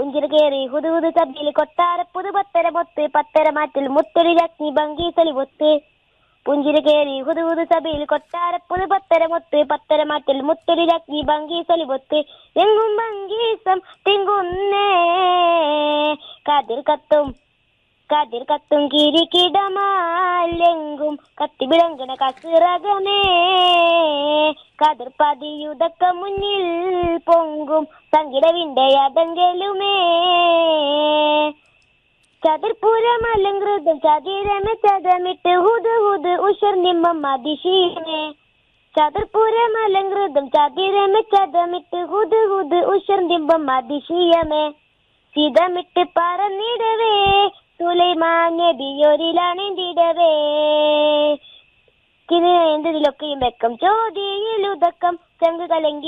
പുഞ്ചിരി കേറി ഹുദുഹുദു സഭയിൽ കൊട്ടാര പുതു പത്തര മൊത്ത് പത്തര മാറ്റിൽ മുത്തൊടി ലക്ഷ്മി ഭംഗി സലിവൊത്ത് പുഞ്ചിരി കേറി ഹുദുഹുദു സഭയിൽ കൊട്ടാര പുതു പത്തര മൊത്ത് പത്തര മാറ്റിൽ മുത്തൊടി ലക്ഷ്മി ഭംഗി സലിവൊത്ത് എങ്ങും ഭംഗീസം തിങ്കുന്നേ കതിർ കത്തും കതിർ കത്തും കിരികിടമാലെങ്കും കത്തിവിളങ്ങണ കസിറകമേ കതിർ പതിയുതക്ക മുന്നിൽ പൊങ്കും സങ്കിടവിന്റെ അതെങ്കലുമേ ചതുർപുരം അലങ്കൃതം ചതിരമ ചതമിട്ട് ഹുദ് ഹുദ് ഉഷർ നിമ്മം അതിശീമേ ചതുർപുരം അലങ്കൃതം ചതിരമ ചതമിട്ട് ഹുദ് ഹുദ് ഉഷർ നിമ്പം അതിശീയമേ ചിതമിട്ട് പറന്നിടവേ സുലൈമാൻ നബിയൊരിലാണിണ്ടിടവേ എന്തിലൊക്കെയും വെക്കം ചോദ്യയിലുതക്കം ചങ്ക് കലങ്കി